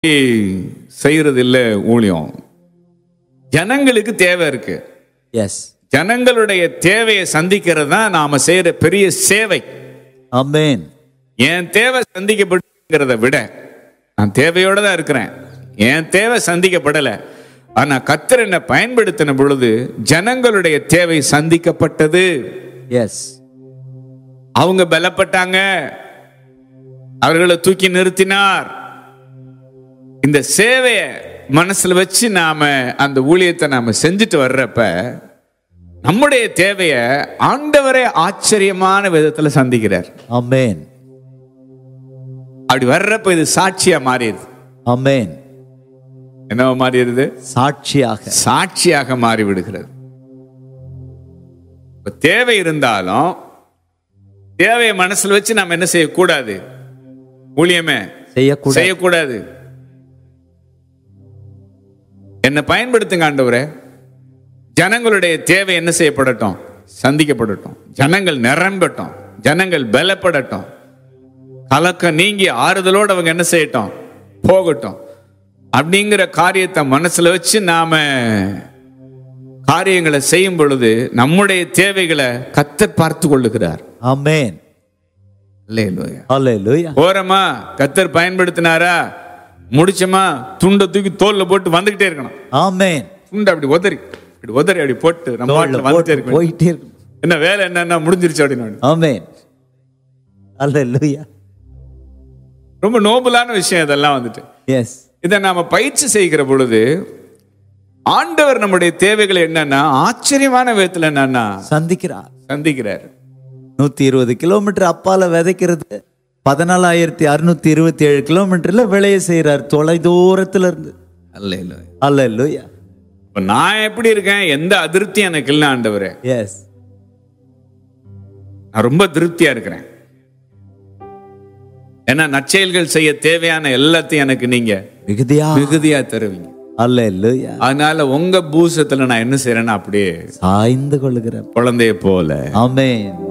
செய்யறது இல்ல ஊழியம் ஜனங்களுக்கு தேவை இருக்கு எஸ் ஜனங்களுடைய தேவையை சந்திக்கிறது தான் நாம செய்யற பெரிய சேவை அமேன் என் தேவை சந்திக்கப்படுகிறத விட நான் தேவையோட தான் இருக்கிறேன் என் தேவை சந்திக்கப்படல ஆனா கத்தர் என்னை பயன்படுத்தின பொழுது ஜனங்களுடைய தேவை சந்திக்கப்பட்டது எஸ் அவங்க பலப்பட்டாங்க அவர்களை தூக்கி நிறுத்தினார் இந்த சேவையை மனசுல வச்சு நாம அந்த ஊழியத்தை நாம செஞ்சுட்டு வர்றப்ப நம்முடைய தேவைய ஆண்டவரே ஆச்சரியமான விதத்துல சந்திக்கிறார் அமேன் அப்படி வர்றப்ப இது சாட்சியா மாறிடுது அமேன் என்னவா மாறிடுது சாட்சியாக சாட்சியாக மாறி விடுகிறது இப்ப தேவை இருந்தாலும் தேவையை மனசுல வச்சு நாம் என்ன செய்யக்கூடாது ஊழியமே செய்யக்கூடாது செய்யக்கூடாது என்னை பயன்படுத்துங்க ஆண்டவரே ஜனங்களுடைய தேவை என்ன செய்யப்படட்டும் சந்திக்கப்படட்டும் ஜனங்கள் நிரம்பட்டும் ஜனங்கள் பலப்படட்டும் கலக்கம் நீங்கி ஆறுதலோடு அவங்க என்ன செய்யட்டும் போகட்டும் அப்படிங்கிற காரியத்தை மனசுல வச்சு நாம காரியங்களை செய்யும் பொழுது நம்முடைய தேவைகளை கத்தர் பார்த்து கொள்ளுகிறார் அமேன் இல்லையா ஹalleluya போறோமா கத்தர் பயன்படுத்தினாரா முடிச்சோமா துண்டை தூக்கி தோல்ல போட்டு வந்துகிட்டே இருக்கணும் ஆமென் துண்டை அப்படி உதறி இப்படி உதறி அப்படி போட்டு நம்ம தோள்ல பாட்டுல வந்துட்டே போட்டு இருக்கணும் போயிட்டே இருக்கு என்ன வேலை என்னன்னா முடிஞ்சிருச்சு அப்படின்னு ஆமென் ஹalleluya ரொம்ப நோபலான விஷயம் இதெல்லாம் வந்துட்டு எஸ் இதை நாம பயிற்சி செய்கிற பொழுது ஆண்டவர் நம்முடைய தேவைகள் என்னன்னா ஆச்சரியமான விதத்துல என்னன்னா சந்திக்கிறார் சந்திக்கிறார் நூத்தி இருபது கிலோமீட்டர் அப்பால விதைக்கிறது பதினாலாயிரத்தி அறுநூத்தி இருபத்தி ஏழு கிலோமீட்டர்ல விளைய செய்யறார் தொலை தூரத்துல இருந்து அல்ல இல்ல ஹalleluya இப்ப நான் எப்படி இருக்கேன் எந்த அதிருப்தி எனக்கு இல்லை ஆண்டவரே எஸ் நான் ரொம்ப திருப்தியா இருக்கிறேன் ஏன்னா நற்செயல்கள் செய்ய தேவையான எல்லாத்தையும் எனக்கு நீங்க மிகுதியா மிகுதியா தருவீங்க ஹalleluya அதனால உங்க பூசத்துல நான் என்ன செய்யறேன்னா அப்படியே சாய்ந்து கொள்ளுகிற குழந்தைய போல ஆமென்